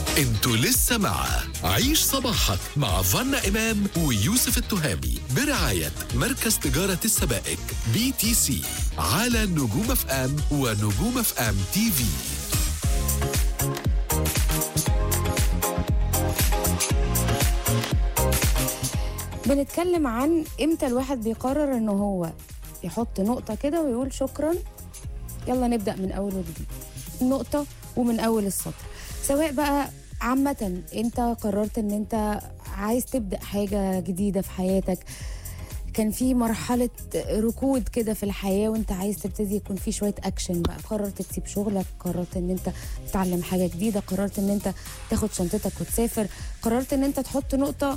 انتوا لسه مع عيش صباحك مع فنا إمام ويوسف التهامي برعاية مركز تجارة السبائك بي تي سي على نجوم اف ام ونجوم اف ام تي في بنتكلم عن امتى الواحد بيقرر ان هو يحط نقطة كده ويقول شكرا يلا نبدأ من أول وجديد نقطة ومن أول السطر سواء بقى عامة انت قررت ان انت عايز تبدأ حاجة جديدة في حياتك كان في مرحلة ركود كده في الحياة وانت عايز تبتدي يكون في شوية اكشن بقى قررت تسيب شغلك قررت ان انت تتعلم حاجة جديدة قررت ان انت تاخد شنطتك وتسافر قررت ان انت تحط نقطة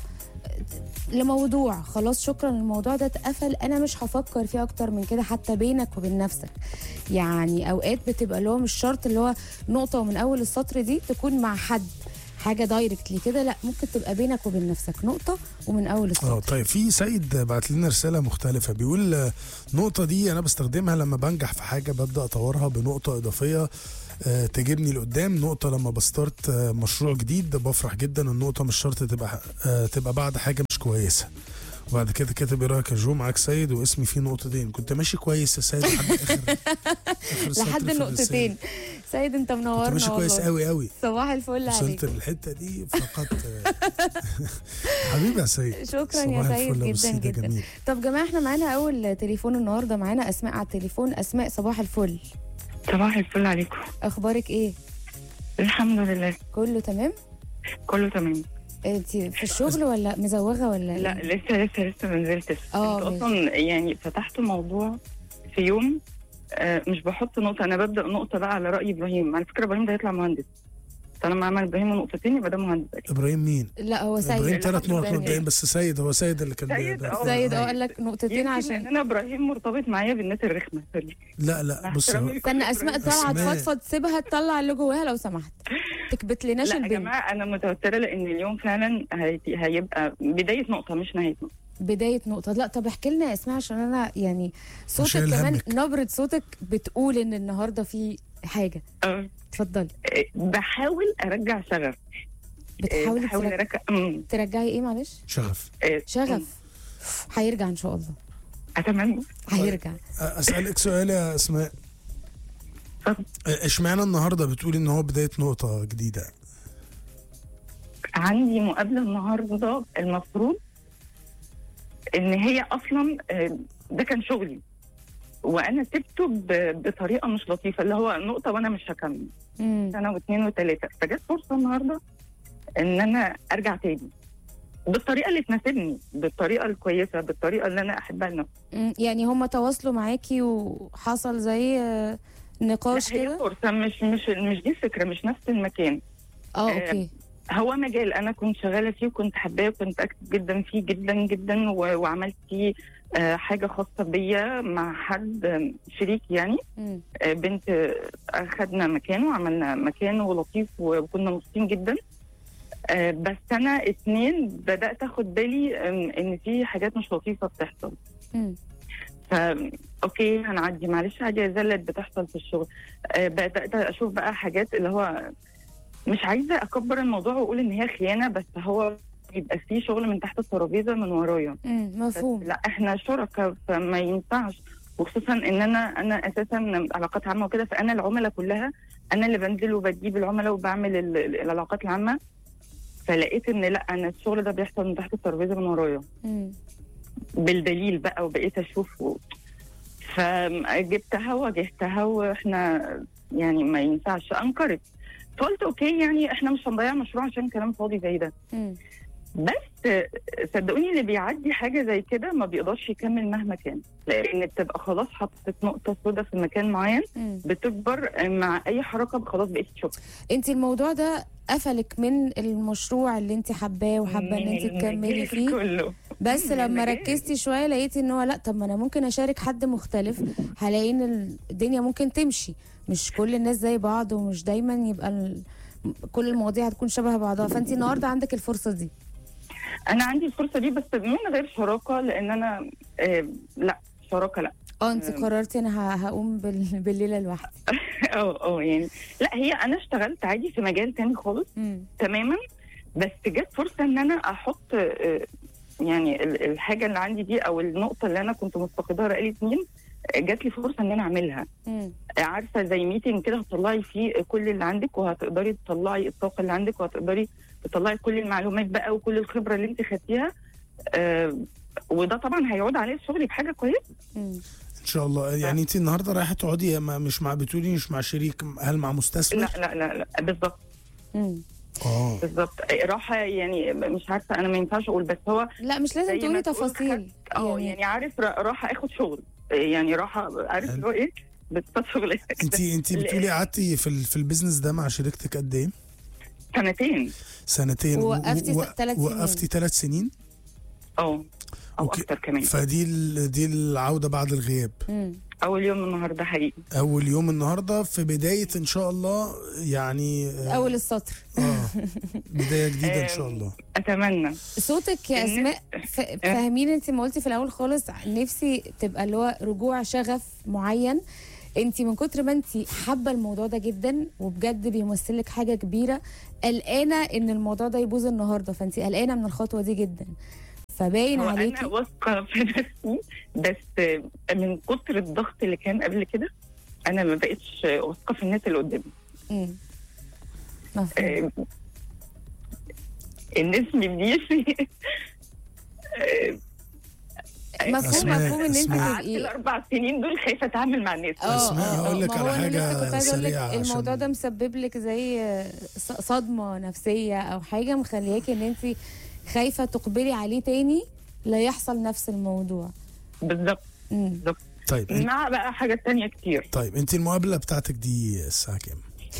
لموضوع خلاص شكرا الموضوع ده اتقفل انا مش هفكر فيه اكتر من كده حتى بينك وبين نفسك يعني اوقات بتبقى اللي هو مش شرط اللي هو نقطه ومن اول السطر دي تكون مع حد حاجه دايركتلي كده لا ممكن تبقى بينك وبين نفسك نقطه ومن اول اه السطر طيب في سيد بعت لنا رساله مختلفه بيقول آه، النقطه دي انا بستخدمها لما بنجح في حاجه ببدا اطورها بنقطه اضافيه آه، تجيبني لقدام نقطه لما بستارت آه، مشروع جديد بفرح جدا النقطه مش شرط تبقى آه، تبقى بعد حاجه مش كويسه وبعد كده كاتب ايه رايك يا جو معاك سيد واسمي فيه نقطتين كنت ماشي كويس يا سيد لحد اخر آخر سطر لحد في الرسالة. النقطتين سيد انت كنت منورنا ماشي كويس والله. قوي قوي صباح الفل وصلت عليك للحته دي فقط حبيبي يا سيد شكرا يا صباح سيد الفل يا أبو جدا سيدة جدا جميل. طب جماعه احنا معانا اول تليفون النهارده معانا اسماء على التليفون اسماء صباح الفل صباح الفل عليكم اخبارك ايه الحمد لله كله تمام كله تمام انت في الشغل ولا مزوغه ولا لا إيه؟ لسه لسه لسه ما نزلتش اه، انتوا ماشي. اصلا يعني فتحتوا موضوع في يوم آه، مش بحط نقطه انا ببدا نقطه بقى على راي ابراهيم على فكره ابراهيم ده هيطلع مهندس طالما عمل ابراهيم نقطتين يبقى ده مهندس أكيد. ابراهيم مين؟ لا هو سيد ابراهيم اللي ثلاث حط نقط إبراهيم. مبدئيا بس سيد هو سيد اللي كان سيد، بي- اه. سيد اه آه. قال لك نقطتين يمكن عشان لان انا ابراهيم مرتبط معايا بالناس الرخمه سوري لا لا مع بص احترامي هو- لكل استنى اسماء إبراهيم. طالعه أسماء. تفضفض سيبها تطلع اللي جواها لو سمحت تكبت لناش لا يا البنت جماعه انا متوتره لان اليوم فعلا هي- هيبقى بدايه نقطه مش نهايه نقطه بدايه نقطه لا طب احكي لنا يا اسماء عشان انا يعني صوتك شايل كمان همك. نبره صوتك بتقول ان النهارده في حاجه آه، اتفضلي آه، بحاول ارجع شغف آه، بتحاولي بحاول ترج... ارجع أمم، ترجعي ايه معلش شغف آه، شغف هيرجع ان شاء الله اتمنى هيرجع اسالك سؤال يا اسماء اتفضل. اشمعنى النهارده بتقولي ان هو بدايه نقطه جديده عندي مقابله النهارده المفروض ان هي اصلا آه، ده كان شغلي وانا سبته ب- بطريقه مش لطيفه اللي هو نقطه وانا مش هكمل امم سنه واثنين وثلاثه فجت فرصه النهارده ان انا ارجع تاني بالطريقه اللي تناسبني بالطريقه الكويسه بالطريقه اللي انا احبها لنفسي أمم، يعني هم تواصلوا معاكي وحصل زي آه، نقاش لا، هي كده فرصه مش مش مش دي الفكره مش نفس المكان اه آه، اوكي هو مجال انا كنت شغاله فيه وكنت حباه وكنت اكتب جدا فيه جدا جدا و- وعملت فيه آه، حاجه خاصه بيا مع حد آه، شريك يعني امم آه، بنت آه، اخدنا مكانه وعملنا مكانه ولطيف وكنا مبسوطين جدا آه، بس انا اتنين بدات اخد بالي آم، ان في حاجات مش لطيفه بتحصل امم فا اوكي هنعدي معلش عادي زلت بتحصل في الشغل آه، بدات اشوف بقى حاجات اللي هو مش عايزه اكبر الموضوع واقول ان هي خيانه بس هو يبقى في شغل من تحت الترابيزه من ورايا امم بس مفهوم لا احنا شركاء فما ينفعش وخصوصا ان انا انا اساسا علاقات عامه وكده فانا العملاء كلها انا اللي بنزل وبجيب العملاء وبعمل ال- ال- العلاقات العامه فلقيت ان لا انا الشغل ده بيحصل من تحت الترابيزه من ورايا امم بالدليل بقى وبقيت اشوف و... فجبتها واجهتها واحنا يعني ما ينفعش انكرت فقلت اوكي يعني احنا مش هنضيع مشروع عشان كلام فاضي زي ده امم بس صدقوني اللي بيعدي حاجه زي كده ما بيقدرش يكمل مهما كان لان بتبقى خلاص حطت نقطه سوداء في مكان معين امم بتكبر مع اي حركه خلاص بقيت شكرا انت الموضوع ده قفلك من المشروع اللي انت حباه وحابه ان انت تكملي فيه كله بس من لما المجال. ركزتي شويه لقيتي ان هو لا طب ما انا ممكن اشارك حد مختلف هلاقي ان الدنيا ممكن تمشي مش كل الناس زي بعض ومش دايما يبقى ال... كل المواضيع هتكون شبه بعضها فانت النهارده عندك الفرصه دي انا عندي الفرصه دي بس من غير شراكه لان انا آه لا شراكه لا اه انت قررتي انا ه- هقوم بال- بالليله لوحدي اه اه يعني لا هي انا اشتغلت عادي في مجال تاني خالص مم. تماما بس جت فرصه ان انا احط آه، يعني ال- الحاجه اللي عندي دي او النقطه اللي انا كنت مفتقداها بقالي سنين آه، جات لي فرصه ان انا اعملها مم. عارفه زي ميتنج كده هتطلعي فيه كل اللي عندك وهتقدري تطلعي الطاقه اللي عندك وهتقدري تطلعي كل المعلومات بقى وكل الخبره اللي انت خدتيها آه وده طبعا هيعود عليه الشغل بحاجه كويسه مم. ان شاء الله يعني انت النهارده رايحه تقعدي ما- مش مع بتقولي مش مع شريك هل مع مستثمر لا لا لا, لا بالظبط مم. اه بالظبط راحه يعني مش عارفه انا ما ينفعش اقول بس هو لا مش لازم زي ما تقولي تقول تفاصيل اه يعني عارف را- راح اخد شغل يعني راح عارف حلو. اللي هو ايه بتصطاد شغل انت انت بتقولي قعدتي في ال- في البيزنس ده مع شريكتك قد ايه؟ سنتين سنتين و- ووقفتي و- ثلاث سنين. وقفتي ثلاث سنين اه او أوكي. اكتر كمان فدي ال- دي العوده بعد الغياب مم. اول يوم النهارده حقيقي اول يوم النهارده في بدايه ان شاء الله يعني اه, اول السطر آه بدايه جديده ان شاء الله اتمنى صوتك يا الناس- اسماء ف- فاهمين انت ما قلتي في الاول خالص نفسي تبقى اللي هو رجوع شغف معين انت من كتر ما انت حابه الموضوع ده جدا وبجد بيمثل لك حاجه كبيره قلقانه ان الموضوع ده يبوظ النهارده فانت قلقانه من الخطوه دي جدا فباين هو انا عليكي واثقه في نفسي بس من كتر الضغط اللي كان قبل كده انا ما بقتش واثقه في الناس اللي قدامي مم. مفهوم آه، الناس مديش مفهوم أسماء- مفهوم ان انت أسماء. قعدت تبقي الاربع سنين دول خايفه اتعامل مع الناس اه أسماء، اه هقول اه لك ما على هو انا حاجة لسه كنت عايزه اقول لك سريعة الموضوع عشان- ده مسبب لك زي ص- صدمه نفسيه او حاجه مخلياكي ان انت خايفه تقبلي عليه تاني لا يحصل نفس الموضوع بالظبط مم. طيب انت مع بقى حاجات تانية كتير طيب انت المقابله بتاعتك دي الساعه كام؟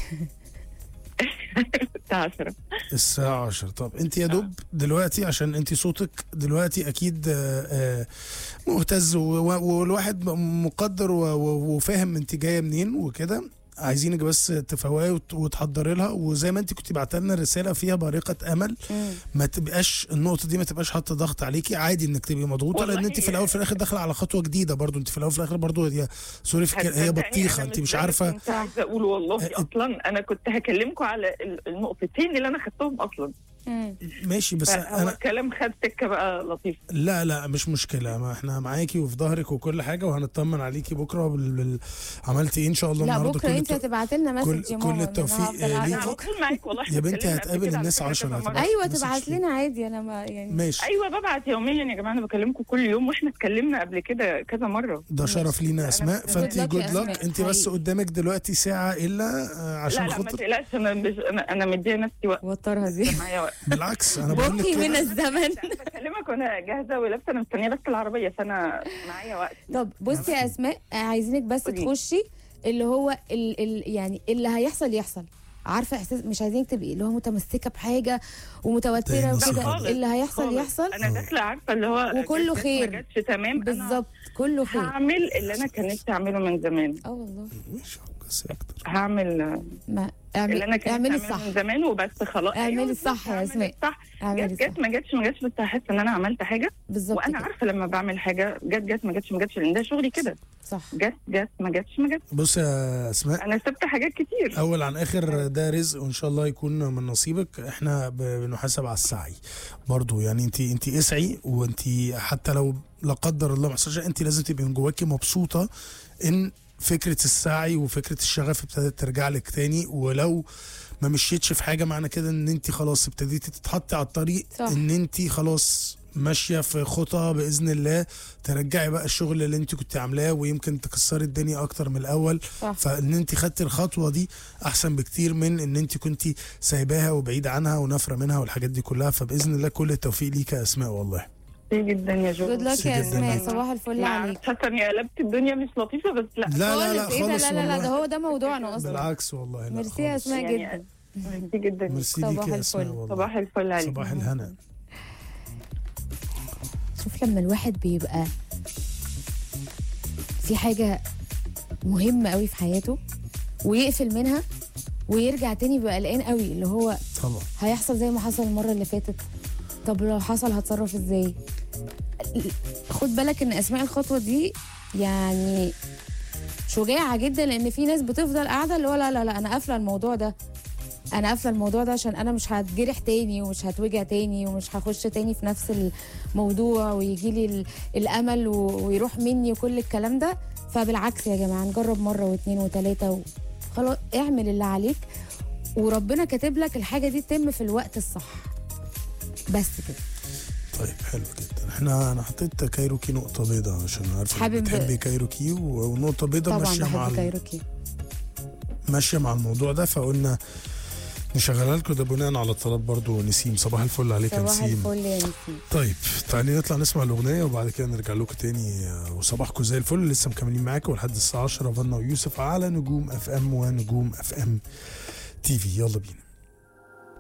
الساعه 10 الساعة 10 طب انت يا دوب دلوقتي عشان انت صوتك دلوقتي اكيد آه، آه، مهتز و- و- والواحد مقدر و- و- وفاهم انت جاية منين وكده عايزينك بس تفوقي وت- وتحضري لها وزي ما انت كنت بعت لنا رساله فيها بارقه امل مم. ما تبقاش النقطه دي ما تبقاش حاطه ضغط عليكي عادي انك تبقي مضغوطه والله لان انت في الاول في الاخر داخله على خطوه جديده برضو انت في الاول في الاخر برضو هي سوري في الكلام، هي هتصدقني بطيخه أنا انت مش ده اللي عارفه كنت عايزه اقول والله اه، اصلا انا كنت هكلمكم على ال- النقطتين اللي انا خدتهم اصلا مم. ماشي بس فهو انا الكلام خد سكه بقى لطيف لا لا مش مشكلة ما احنا معاكي وفي ظهرك وكل حاجة وهنطمن عليكي بكرة بال... بال... عملتي ايه ان شاء الله لا النهارده بكره انت التو- هتبعتي لنا كل- مسج يا كل ماما التوفيق، أنا هفضل اه، قاعدة انا ليكي. على طول معاك والله يا بنتي اتكلمنا قبل هتقابل كده على الناس فكرة عشرة، كذا مرة. هتبقى- ايوه مسج تبعت ليكي. لنا عادي انا ما يعني ماشي ايوه ببعت يوميا يا جماعه انا بكلمكم كل يوم واحنا اتكلمنا قبل كده كذا مره ده شرف لينا يا اسماء good فانت luck يا جود لك أسماء، انت بس حقيقي. قدامك دلوقتي ساعة الا آه، لا عشان لا ما خاطر تقلقش انا مش انا انا مديه نفسي وقت وترها دي معايا وقت بالعكس انا بقول لك بكي من كده. الزمن انا بكلمك وانا جاهزه ولابسه انا مستنيه بس العربيه فانا معايا وقت طب بصي يا اسماء عايزينك بس قولي. تخشي اللي هو ال ال يعني اللي هيحصل يحصل عارفه احساس مش عايزينك تبقي اللي هو متمسكه بحاجه ده ومتوتره نصيحة. وكده خالص، اللي هيحصل خالص. يحصل انا داخله عارفه اللي هو وكله جت- جت خير. ما جاتش تمام أنا بالظبط كله خير هعمل اللي انا كان نفسي اعمله من زمان اه والله ماشي بس اكتر هعمل ما اللي انا اعملي كان اعملي نفسي الصح اعمله من زمان وبس خلاص اعملي أيوة الصح بالظبط، يا هعمل أسماء. الصح اعملي جت الصح جت ما جاتش ما جاتش بس هحس ان انا عملت حاجه بالظبط وانا كده. عارفه لما بعمل حاجه جت جت ما جاتش ما جاتش لان ده شغلي كده صح جت جت ما جاتش ما جاتش بص يا اسماء انا سبت حاجات كتير اول عن اخر ده رزق وان شاء الله يكون من نصيبك احنا ب- بنحاسب على السعي برضو يعني انت انت اسعي وانت حتى لو لا قدر الله ما حصلش انت لازم تبقي من جواكي مبسوطه ان فكره السعي وفكره الشغف ابتدت ترجع لك تاني ولو ما مشيتش في حاجه معنى كده ان انت خلاص ابتديتي تتحطي على الطريق صح. ان انت خلاص ماشيه في خطى باذن الله ترجعي بقى الشغل اللي انت كنت عاملاه ويمكن تكسري الدنيا اكتر من الاول صح فان انت خدتي الخطوه دي احسن بكتير من ان انت كنت سايباها وبعيد عنها ونافره منها والحاجات دي كلها فباذن الله كل التوفيق ليك يا اسماء والله كتير جدا يا جو جود لك يا جداً. اسماء صباح الفل عليك حاسه اني قلبت الدنيا مش لطيفه بس لا لا لا لا خالص ايه ده خالص لا لا لا ده والله هو ده موضوعنا اصلا بالعكس والله لا ميرسي يا خالص. اسماء يعني جدا ميرسي جدا ميرسي صباح ليك يا اسماء الفل. والله صباح الفل عليك صباح الهنا شوف لما الواحد بيبقى في حاجة مهمة قوي في حياته ويقفل منها ويرجع تاني بيبقى قلقان قوي اللي هو طبعا هيحصل زي ما حصل المرة اللي فاتت طب لو حصل هتصرف ازاي خد بالك ان اسماء الخطوة دي يعني شجاعه جدا لان في ناس بتفضل قاعده اللي هو لا لا لا انا قافله الموضوع ده انا قافله الموضوع ده عشان انا مش هتجرح تاني ومش هتوجع تاني ومش هخش تاني في نفس الموضوع ويجي لي الامل و- ويروح مني وكل الكلام ده فبالعكس يا جماعه نجرب مره واثنين وثلاثه خلاص اعمل اللي عليك وربنا كاتب لك الحاجه دي تتم في الوقت الصح بس كده طيب حلو جدا احنا انا حطيت كايروكي نقطه بيضاء عشان عارف حابب- انك بتحبي كايروكي و- ونقطه بيضاء طبعا ماشيه مع بحب ال- كايروكي ماشيه مع الموضوع ده فقلنا نشغلها لكم ده بناء على طلب برضو نسيم صباح الفل عليك يا صباح نسيم الفل يا نسيم طيب تعالي نطلع نسمع الاغنيه وبعد كده نرجع لكم تاني آه، وصباحكم زي الفل لسه مكملين معاكم لحد الساعه 10 فانا ويوسف على نجوم اف ام ونجوم اف ام تي في يلا بينا